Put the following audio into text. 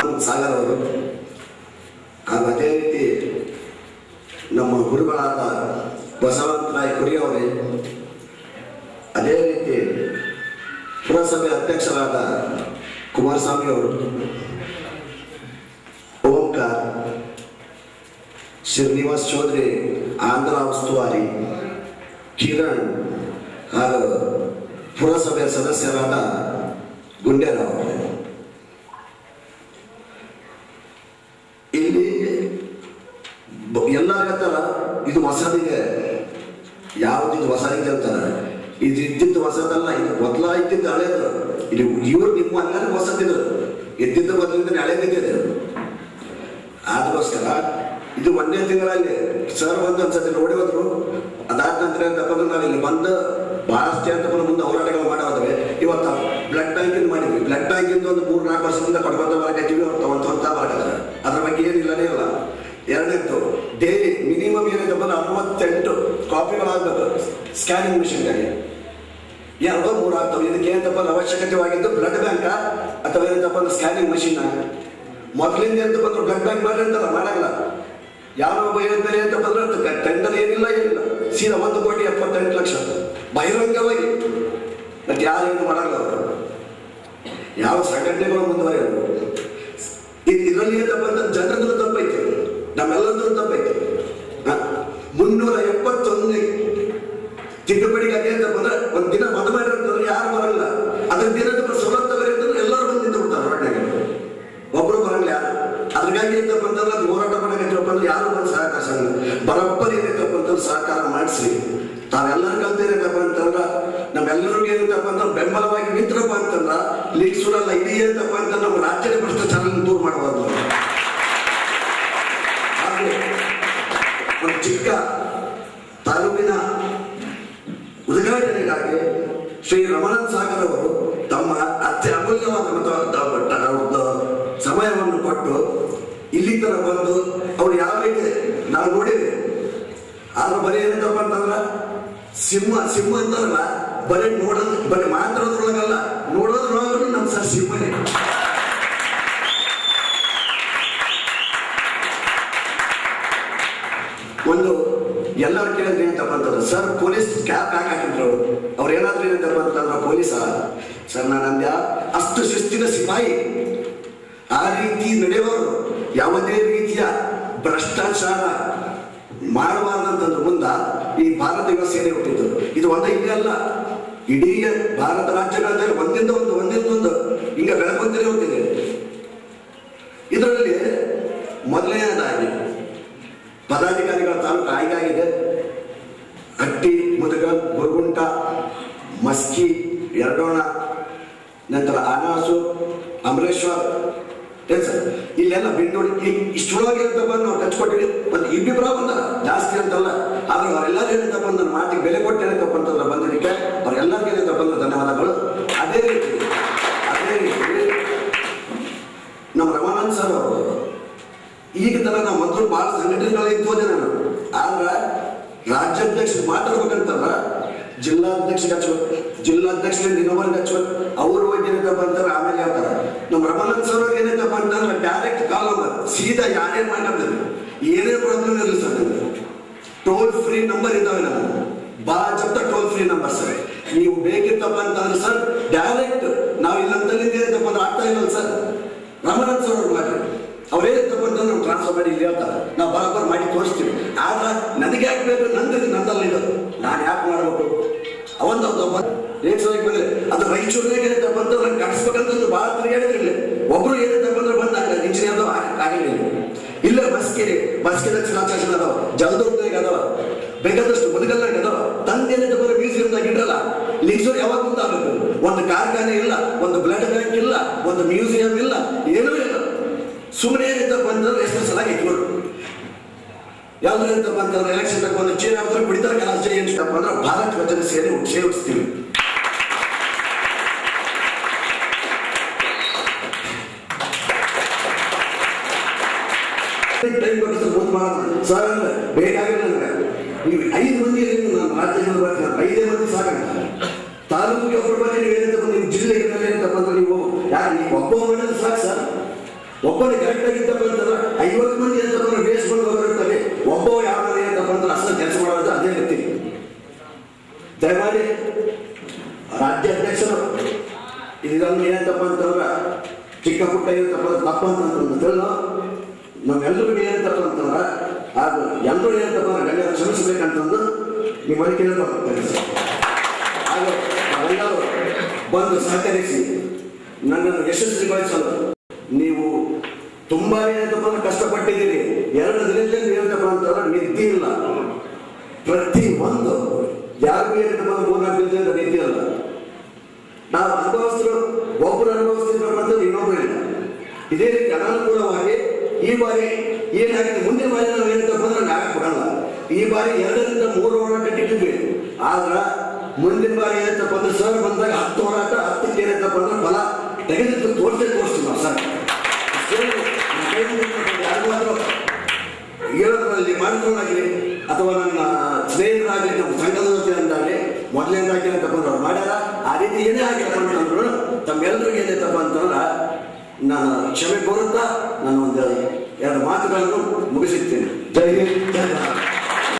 ಸಾಗರ್ ಅವರು ಹಾಗೂ ಅದೇ ರೀತಿ ನಮ್ಮ ಗುರುಗಳಾದ ಬಸವಂತ ರಾಯ್ ಕುರಿ ಅವರೇ ಅದೇ ರೀತಿ ಪುರಸಭೆ ಅಧ್ಯಕ್ಷರಾದ ಕುಮಾರಸ್ವಾಮಿ ಅವರು ಓಂಕಾರ್ ಶ್ರೀನಿವಾಸ್ ಚೌಧರಿ ಆಂಧ್ರ ಉಸ್ತುವಾರಿ ಕಿರಣ್ ಹಾಗೂ ಪುರಸಭೆಯ ಸದಸ್ಯರಾದ ಗುಂಡೇರಾವ್ ಇಲ್ಲಿ ಬ- ಎಲ್ಲರೂ ಹೇಳ್ತಾರ ಇದು ಹೊಸದಿದೆ ಯಾವ್ದಿದು ಹೊಸದಿದೆ ಅಂತಾರೆ ಇದು ಇದ್ದಿದ್ದು ಹೊಸದಲ್ಲ ಇದು ಮೊದಲ ಇದ್ದಿದ್ದು ಹಳೇದು ಇದು ಇವ್ರು ನಿಮ್ಮ ಎಲ್ಲರೂ ಹೊಸದಿದ್ರು ಇದ್ದಿದ್ದು ಮೊದಲಿಂದ ಹಳೇದಿದೆ ಇದು. ಅದಕ್ಕೋಸ್ಕರ ಇದು ಒಂದೇ ತಿಂಗಳಲ್ಲಿ ಸರ್ ಬಂದು ಒಂದ್ಸತಿ ನೋಡಿ ಹೋದ್ರು ಅದಾದ ನಂತರ ಏನಪ್ಪ ಅಂದ್ರೆ ನಾವು ಇಲ್ಲಿ ಬಂದು ಬಹಳಷ್ಟು ಅಂತ ಮುಂದೆ ಹೋರಾಟಗಳು ಮಾಡೋದ್ರೆ ಇವತ್ತು ಬ್ಲಡ್ ಬ್ಯಾಂಕಿಂದ ಮಾಡಿದ್ವಿ ಬ್ಲಡ್ ಬ್ಯಾಂಕಿಂದ ಒಂದು ಮೂರು ನಾಲ್ಕು ವರ್ಷದಿಂದ ಕೊಡ್ಕೊಂತ ಬರಕತ್ತೀವಿ ಅವ್ರು ತಗೊಂತ ಹೊಂತ ಬರಕತ್ತಾರೆ ಅದ್ರ ಬಗ್ಗೆ ಏನಿಲ್ಲನೇ ಇಲ್ಲ ಎರಡನೇದ್ದು ಡೈಲಿ ಮಿನಿಮಮ್ ಏನಿದೆ ಬಂದು ಅರವತ್ತೆಂಟು ಕಾಪಿಗಳಾಗಬೇಕು ಸ್ಕ್ಯಾನಿಂಗ್ ಮಿಷಿನ್ಗಾಗಿ ಎರಡೋ ಮೂರು ಆಗ್ತವೆ ಇದಕ್ಕೆ ಏನಂತಪ್ಪ ಅಂದ್ರೆ ಅವಶ್ಯಕತೆವಾಗಿದ್ದು ಬ್ಲಡ್ ಬ್ಯಾಂಕ ಅಥವಾ ಏನಂತಪ್ಪ ಅಂದ್ರೆ ಸ್ಕ್ಯಾನಿಂಗ್ ಮಷಿನ್ ಮೊದಲಿಂದ ಎಂತ ಬಂದ್ರು ಬ್ಲಡ್ ಬ್ಯಾಂಕ್ ಮಾಡಿ ಅಂತಲ್ಲ ಮಾಡಲ್ಲ ಯಾವ ಒಬ್ಬ ಹೇಳ್ತಾರೆ ಅಂತಪ್ಪ ಅಂದ್ರೆ ಟೆಂಡರ್ ಏನಿಲ್ಲ ಏನಿಲ್ಲ ಸೀದಾ ಒಂದು ಕೋಟಿ ಎಪ್ಪತ್ತೆಂಟು ಲಕ್ಷ ಬಹಿರಂಗವಾಗಿ ಮತ್ತೆ ಯಾರೇನು ಮಾಡಲ್ಲ ಅವರು ಯಾವ ಸಂಘಟನೆಗಳು ಮುಂದುವರೆಯೋದು ಇದ್- ಇದರಲ್ಲಿ ಏನಪ್ಪ ಅಂದ್ರೆ ಜನರದ್ದು ತಪ್ಪೈತೆ ನಮ್ಮೆಲ್ಲರದ್ದು ತಪ್ಪೈತೆ ಹ? ಮುನ್ನೂರ ಎಪ್ಪತ್ತೊಂದು ತಿದ್ದುಪಡಿಗೆ ಅದೇ ಅಂತ ಬಂದ್ರೆ ಒಂದ್ ದಿನ ಮದುವೆ ಮಾಡಿರ್ತಂದ್ರೆ ಯಾರು ಬರಲ್ಲ ಅದ್ರ ದಿನದ ಸವಲತ್ತ ಬರೆಯುತ್ತಂದ್ರೆ ಎಲ್ಲರೂ ಬಂದು ನಿಂತು ಬಿಡ್ತಾರೆ ಹೊರಗಡೆ ಒಬ್ರು ಬರಲ್ಲ ಯಾರು ಅದ್ರಾಗಿ ಏನಪ್ಪ ಅಂತಂದ್ರೆ ಅದು ಹೋರಾಟ ಮಾಡಬೇಕಪ್ಪ ಅಂದ್ರೆ ಯಾರು ಬಂದು ಸಹಕಾರ ಸಂಘ ಬರೋಬ್ಬರಿ ಏನಕ್ಕಪ್ಪ ಅಂತಂದ್ರೆ ಸಹಕಾರ ಮಾಡಿಸಿ ತಾವೆಲ್ಲರೂ ಕಲ್ತಿರಕಪ್ಪ ಅಂತಂದ್ರ ನಮ್ಮೆಲ್ಲರಿಗೂ ಏನಂತಪ್ಪ ಅಂದ್ರೆ ಬೆಂಬಲವಾಗಿ ನಿಂತ್ರಪ್ಪ ಅಂತಂದ್ರ ಲೀಗ್ ಸುಡಲ್ಲ ಇಡೀ ಏನಂತಪ್ಪ ಅಂತಂದ್ರೆ ನಮ್ಮ ರಾಜ್ಯದ ಭ್ರಷ್ಟಾಚಾರ ದೂರ ಮಾಡಬಾರ್ದು ಹಾಗೂ ಒಂದು ಚಿಕ್ಕ ತಾಲೂಕಿನ ಉದ್ಘಾಟನೆಗಾಗಿ ಶ್ರೀ ರಮಣನ್ ಸಾಗರ್ ಅವರು ತಮ್ಮ ಅತ್ಯ ಅಮೂಲ್ಯವಾದ ಮತ್ತು ತ- ತ- ಅವ್ರದ್ದು ಸಮಯವನ್ನು ಕೊಟ್ಟು ಇಲ್ಲಿ ತರ ಬಂದು ಅವ್ರು ಯಾವ ರೀತಿ ನಾವು ನೋಡಿದ್ವಿ ಆದ್ರೆ ಬರೀ ಏನಂತಪ್ಪ ಅಂತಂದ್ರ ಸಿಂಹ ಸಿಂಹ ಅಂತಾರಲ್ಲ ಬರೀ ನೋಡೋದು ಬರೀ ಮಾತಾಡೋದ್ರೊಳಗಲ್ಲ ನೋಡೋದ್ರೊಳಗೂ ನಮ್ಮ ಸರ್ ಸಿಂಹನೇ ಒಂದು ಎಲ್ಲರೂ ಕೇಳಿದ್ರೆ ಏನಂತಪ್ಪ ಅಂತಂದ್ರೆ ಸರ್ ಪೊಲೀಸ್ ಕ್ಯಾಪ್ ಯಾಕೆ ಹಾಕಿದ್ರು ಅವ್ರು ಏನಾದ್ರು ಏನಂತಪ್ಪ ಅಂತಂದ್ರೆ ಪೊಲೀಸ ಸರ್ ನಾನು ಅಂದ್ಯ ಅಷ್ಟು ಶಿಸ್ತಿನ ಸಿಪಾಯಿ ಆ ರೀತಿ ನಡೆಯೋರು ಯಾವುದೇ ರೀತಿಯ ಭ್ರಷ್ಟಾಚಾರ ಮಾಡಬಾರ್ದಂತಂದ್ರ ಮುಂದ ಈ ಭಾರತ ಯುವ ಸೇನೆ ಹುಟ್ಟಿದ್ದು ಇದು ಒಂದೇ ಇಲ್ಲೇ ಅಲ್ಲ ಇಡೀ ಭಾರತ ರಾಜ್ಯಗಳಲ್ಲಿ ಒಂದಿಂದ ಒಂದು ಒಂದಿಂದ ಒಂದು ಹಿಂಗ ಬೆಳಕೊಂತಲೇ ಹೋಗ್ತಿದೆ ಇದರಲ್ಲಿ ಮೊದಲನೇದಾಗಿ ಪದಾಧಿಕಾರಿಗಳ ತಾಲೂಕು ಆಯ್ಕೆ ಆಗಿದೆ ಹಟ್ಟಿ ಮುದುಗ ಗುರುಗುಂಟ ಮಸ್ಕಿ ಎರಡೋಣ ನಂತರ ಆನಾಸು ಅಮರೇಶ್ವರ್ ಏನ್ ಸರ್ ಇಲ್ಲೆಲ್ಲ ಬಿಂಡೋಡಿ ಇಷ್ಟೊಳಗೆ ಇರ್ತಪ್ಪ ನಾವು ಕಚ್ಕೊಟ್ಟಿವಿ ಒಂದು ಇಬ್ಬಿಬ್ರ ಬಂದ ಜಾಸ್ತಿ ಅಂತಲ್ಲ ಆದ್ರೆ ಅವರೆಲ್ಲರೂ ಏನಂತಪ್ಪ ನನ್ನ ಮಾತಿಗೆ ಬೆಲೆ ಕೊಟ್ಟು ಏನಂತಪ್ಪ ಅಂತಂದ್ರೆ ಬಂದಿದ್ದಕ್ಕೆ ಅವ್ರೆಲ್ಲರಿಗೂ ಏನಂತಪ್ಪ ಅಂದ್ರೆ ಧನ್ಯವಾದಗಳು ಅದೇ ರೀತಿ ಅದೇ ರೀತಿ ನಮ್ಮ ರಮಾನಂದ್ ಸರ್ ಅವರು ಈಗ ತರ ನಾವು ಮೊದಲು ಬಹಳ ಸಂಘಟನೆಗಳು ಇದ್ದೋದೆ ನಾನು ಆದ್ರ ರಾಜ್ಯಾಧ್ಯಕ್ಷ ಮಾತಾಡ್ಬೇಕಂತಂದ್ರ ಜಿಲ್ಲಾಧ್ಯಕ್ಷ ಹಚ್ಬೇಕು ಜಿಲ್ಲಾಧ್ಯಕ್ಷರಿಂದ ಇನ್ನೊಬ್ಬರಿಗೆ ಹಚ್ಬೇಕು ಅವ್ರು ಹೋಗಿ ಏನಂತಪ್ಪ ಅಂತಾರೆ ಆಮೇಲೆ ಹೇಳ್ತಾರೆ ನಮ್ಮ ರಮಾನಂದ್ ಸರ್ ಅವ್ರಿಗೆ ಏನಂತಪ್ಪ ಅಂತಂದ್ರೆ ಡೈರೆಕ್ಟ್ ಕಾಲ್ ನಂಬರ್ ಸೀದಾ ಯಾರೇ ಮಾತಾಡ್ತಾರೆ ಏನೇ ಪ್ರಾಬ್ಲಮ್ ಇರಲಿ ಸರ್ ಟೋಲ್ ಫ್ರೀ ನಂಬರ್ ಇದ್ದಾವೆ ನಮ್ಮ ಬಹಳ ಜಪ್ತ ಟೋಲ್ ಫ್ರೀ ನಂಬರ್ ಸರ್ ನೀವು ಬೇಕಿತ್ತಪ್ಪ ಅಂತಂದ್ರೆ ಸರ್ ಡೈರೆಕ್ಟ್ ನಾವು ಇಲ್ಲಂತಲ್ಲಿ ಏನಂತಪ್ಪ ಅಂದ್ರೆ ಆಗ್ತಾ ಇಲ್ಲ ಸರ್ ರಮಾನಂದ್ ಸರ್ ಅವ್ರು ಮಾಡ್ರಿ ಅವರೇ ತಗೊಂಡು ನಾವು ಟ್ರಾನ್ಸ್ಫರ್ ಮಾಡಿ ಇಲ್ಲಿ ಹೇಳ್ತಾರೆ ನಾವು ಬರೋಬ್ಬರ ಮಾಡಿ ತೋರಿಸ್ತೀವಿ ಆದ್ರೆ ನನಗೆ ಯಾಕೆ ಬೇಕು ನಂದು ನಂದಲ್ಲ ಇದು ನಾನು ಯಾಕೆ ಮಾಡಬೇಕು ಅವಂತ ಒಬ್ಬ ಏನ್ ಸಲಕ್ಕೆ ಬಂದ್ರೆ ಅದು ರಾಯಚೂರಿನಾಗ ಏನಂತಪ್ಪ ಅಂತಂದ್ರೆ ಕಟ್ಸ್ಬೇಕಂತ ಭಾಳ ತಿರುಗಾಡಿದ್ರಿಲ್ಲ ಒಬ್ರು ಏನಂತಪ್ಪ ಅಂದ್ರೆ ಬಂದಾಗ ಇಂಜಿನಿಯರ್ ಆಗಲಿಲ್ಲ ಇಲ್ಲ ಬಸ್ಕಿರಿ ಬಸ್ಕಿನ ಶಿಲಾಚಾರ್ಜನ ಅದಾವ ಜಲದುರ್ಗದಾಗ ಅದಾವ ಬೇಕಾದಷ್ಟು ಮುದುಗಲ್ನಾಗ ಅದಾವ ತಂದೇನಿದ್ದ ಬರೋ ಮ್ಯೂಸಿಯಂದಾಗ ಇಡಲ್ಲ ಲಿಂಗ್ಸೂರ್ ಯಾವಾಗ ಮುಂದಾಗಬೇಕು ಒಂದು ಕಾರ್ಖಾನೆ ಇಲ್ಲ ಒಂದು ಬ್ಲಡ್ ಬ್ಯಾಂಕ್ ಇಲ್ಲ ಒಂದು ಮ್ಯೂಸಿಯಂ ಇಲ್ಲ ಏನೂ ಇಲ್ಲ ಸುಮ್ಮನೆ ಏನಿದ್ದಪ್ಪ ಅಂತಂದ್ರೆ ಎಷ್ಟು ಸಲ ಇಟ್ಕೊಂಡು ಯಾವ್ದು ಅಂತಪ್ಪ ಅಂತಂದ್ರೆ ಎಲೆಕ್ಷನ್ ತಕ್ಕ ಒಂದು ಚೇರ್ ಹಾಕಿದ್ರೆ ಕುಡಿತಾರೆ ಕಲಾಸ ಜೈ ಅಂತಪ್ಪ ಅಂದ್ರೆ ಭಾರತ್ ವಚನ ಸೇನೆ ಸೇವಿಸ್ತೀವಿ ಟೈಮ್ ಕೊಟ್ಟು ಮುಂದೆ ಮಾಡೋಣ ಸರ್ ಅಂದ್ರೆ ಬೇಕಾಗಿಲ್ಲ ನನಗೆ ನೀವು ಐದು ಮಂದಿ ಇದೀನಿ ನಾನು ರಾಜ್ಯದಲ್ಲಿ ಬರ್ತೀನಿ ಐದೇ ಮಂದಿ ಸಾಕಂತ ತಾಲೂಕಿಗೆ ಒಬ್ಬರು ಬಂದು ನೀವು ಏನಂತ ನೀವು ಜಿಲ್ಲೆಗೆ ಮೇಲೆ ಏನಂತಪ್ಪ ಅಂದ್ರೆ ನೀವು ಯಾರು ನೀವು ಒಬ್ಬ ಮಾಡಿದ್ರೆ ಸಾಕು ಸರ್ ಒಬ್ಬನೇ ಕರೆಕ್ಟ್ ಆಗಿದ್ದಪ್ಪ ಅಂತಂದ್ರೆ ಐವತ್ತು ಮಂದಿ ಅಂತಪ್ಪ ಅಂದ್ರೆ ಬೇಸ್ಕೊಂಡು ಹೋಗಿರ್ತಾರೆ ಒಬ್ಬ ಯಾವ ಏನಂತಪ್ಪ ಅಂದ್ರೆ ಅಸಲು ಕೆಲಸ ಮಾಡೋದು ಅದೇ ವ್ಯಕ್ತಿ ದಯಮಾಡಿ ರಾಜ್ಯಾಧ್ಯಕ್ಷರು ಇದನ್ನು ಏನಂತಪ್ಪ ಅಂತಂದ್ರೆ ಚಿಕ್ಕ ಪುಟ್ಟ ಏನಂತಪ್ಪ ಅಂದ್ರೆ ತಪ್ಪು ಅಂತಂದ್ರೆ ತಿಳಿದು ನಮ್ಮೆಲ್ಲರಿಗೂ ಏನಂತಪ್ಪ ಅಂತಂದ್ರೆ ಅದು ಎಲ್ಲರೂ ಏನಂತಪ್ಪ ಅಂದ್ರೆ ಗಣ್ಯರು ಕ್ಷಮಿಸಬೇಕಂತಂದು ನಿಮ್ಮಲ್ಲಿ ಕೇಳ್ಕೊಳ್ತಾರೆ ಹಾಗೂ ನಾವೆಲ್ಲರೂ ಬಂದು ಸಹಕರಿಸಿ ನನ್ನನ್ನು ಯಶಸ್ವಿಗೊಳಿಸಲು ನೀವು ತುಂಬಾ ಏನಂತಪ್ಪ ಅಂದ್ರೆ ಕಷ್ಟಪಟ್ಟಿದ್ದೀರಿ ಎರಡು ದಿನದಿಂದ ಏನಂತಪ್ಪ ಅಂತಂದ್ರೆ ನಿದ್ದೆ ಇಲ್ಲ ಪ್ರತಿ ಒಂದು ಯಾರಿಗೂ ಏನಂತಪ್ಪ ಅಂದ್ರೆ ಮೂರ್ನಾಲ್ಕು ದಿನದಿಂದ ನಿದ್ದೆ ಇಲ್ಲ ನಾವು ಅನುಭವಿಸಿದ್ರು ಒಬ್ಬರು ಅನುಭವಿಸ್ತಿದ್ರು ಮತ್ತು ಇನ್ನೊಬ್ಬರು ಇಲ್ಲ ಇದೇ ರೀತಿ ಅನಾನುಕೂಲವಾಗಿ ಈ ಬಾರಿ ಏನಾಗಿದೆ ಮುಂದಿನ ಬಾರಿ ನಾವು ಏನಂತಪ್ಪ ಅಂದ್ರೆ ನಾವೇ ಕೊಡಲ್ಲ ಈ ಬಾರಿ ಎರಡರಿಂದ ಮೂರು ಹೋರಾಟ ಇಟ್ಟಿದ್ವಿ ಆದ್ರೆ ಮುಂದಿನ ಬಾರಿ ಏನಂತಪ್ಪ ಅಂದ್ರೆ ಸರ್ ಬಂದಾಗ ಹತ್ತು ಹೋರಾಟ ಹತ್ತಕ್ಕೆ ಏನಂತಪ್ಪ ಅಂದ್ರೆ ಫಲ ತೆಗೆದಿದ್ದು ತೋರಿಸೇ ತೋರಿಸ್ತೀವಿ ನಾವು ಸರ್ ಅಷ್ಟೇ ನಮ್ಮ ಕೈಯಿಂದ ಯಾರಿಗೂ ಆದ್ರೂ ಹೇಳೋದ್ರಲ್ಲಿ ಮಾಡಿದ್ರಾಗಲಿ ಅಥವಾ ನನ್ನ ಸ್ನೇಹಿತರಾಗಲಿ ನಮ್ಮ ಸಂಘದ ವತಿಯಿಂದಾಗಲಿ ಮೊದಲಿಂದಾಗಿ ಏನಂತಪ್ಪ ಅಂದ್ರೆ ಅವ್ರು ಮಾಡ್ಯಾರ ಆ ರೀತಿ ಏನೇ ಆಗಿರಪ್ಪ ಅಂತಂದ್ರು ತಮ್ಮೆಲ್ಲರಿಗೂ ಏನೈತಪ್ಪ ಅಂತಂದ್ರೆ ನಾನು ಕ್ಷಮೆ ಕೋರುತ್ತಾ ನಾನು ಒಂದು ಎರಡು ಮಾತುಗಳನ್ನು ಮುಗಿಸುತ್ತೇನೆ ಜೈ